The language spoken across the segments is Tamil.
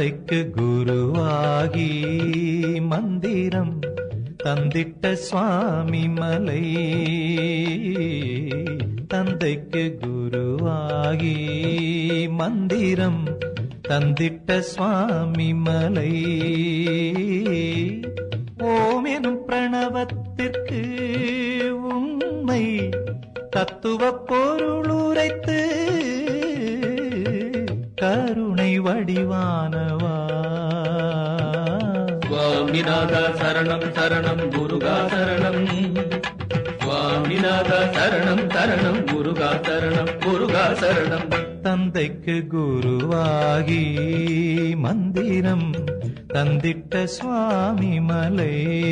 தந்தைக்கு குருவாகி மந்திரம் தந்திட்ட சுவாமி மலை தந்தைக்கு குருவாகி மந்திரம் தந்திட்ட சுவாமி மலை ஓம் எனும் பிரணவத்திற்கு உண்மை தத்துவ பொருளுரைத்து கருணை வடிவானவா சுவாமிநாத சரணம் சரணம் முருகா சரணம் சுவாமிநாத சரணம் சரணம் முருகா சரணம் முருகா சரணம் தந்தைக்கு குருவாகி மந்திரம் தந்திட்ட சுவாமி மலை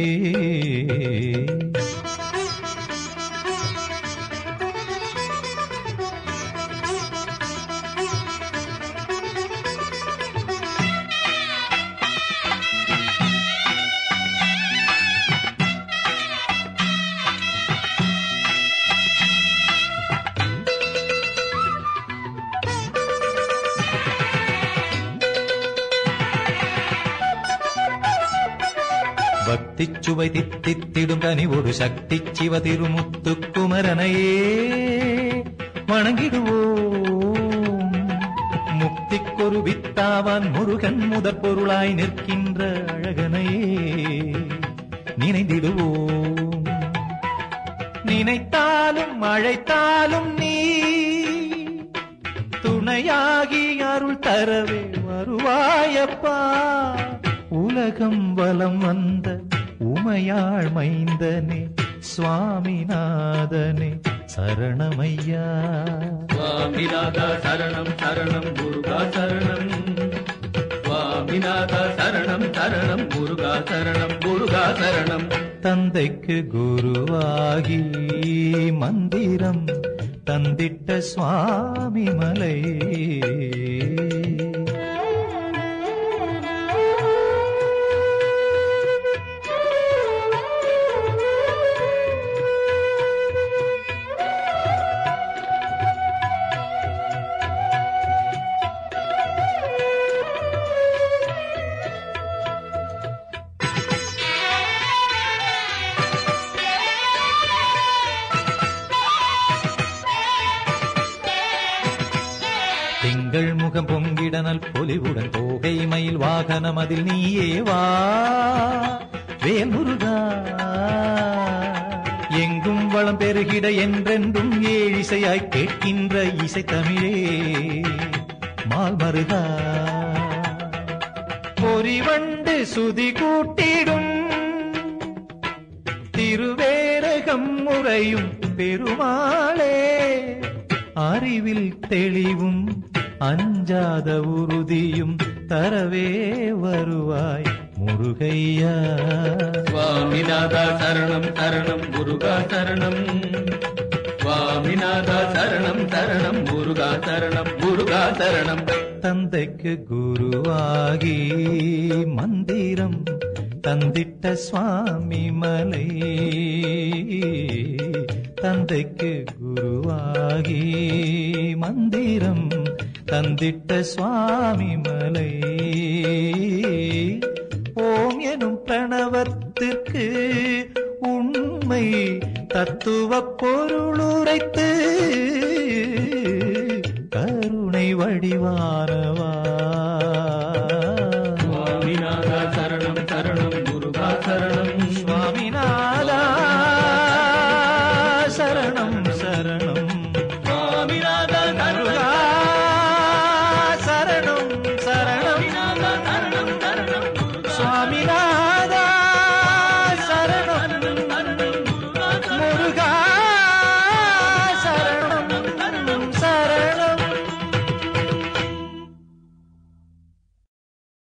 பக்தி சுவை தித்தித்திடும் கனிவோடு சக்தி சிவ திருமுத்து குமரனையே வணங்கிடுவோம் முக்திக்கொரு வித்தாவான் முருகன் முதற் பொருளாய் நிற்கின்ற அழகனையே நினைந்திடுவோம் நினைத்தாலும் அழைத்தாலும் நீ துணையாகி அருள் தரவே வருவாயப்பா உலகம் வலம் வந்த உமையாள் மைந்தனே சுவாமிநாதனே சரணமையா சுவாமிநாத சரணம் சரணம் முருகா சரணம் சுவாமிநாத சரணம் சரணம் முருகா சரணம் முருகா சரணம் தந்தைக்கு குருவாகி மந்திரம் தந்திட்ட சுவாமி மலை திங்கள் முகம் பொங்கிடனல் பொலிவுடன் தோகை மயில் வாகனம் அதில் நீயே வா வேல்முருகா எங்கும் வளம் பெருகிட என்றென்றும் ஏழிசையாய் கேட்கின்ற இசை தமிழே மால் மருகா பொறிவண்டு சுதி கூட்டிடும் திருவேரகம் முறையும் பெருமாளே அறிவில் தெளிவும் அஞ்சாத உறுதியும் தரவே வருவாய் முருகையா சுவாமிநாத சரணம் சரணம் முருகா சரணம் சுவாமிநாத சரணம் சரணம் முருகா சரணம் முருகா சரணம் தந்தைக்கு குருவாகி மந்திரம் தந்திட்ட சுவாமி மலை தந்தைக்கு குருவாகி மந்திரம் தந்திட்ட சுவாமி மலை ஓம் எனும் பிரணவத்திற்கு உண்மை தத்துவ பொருளுரைத்து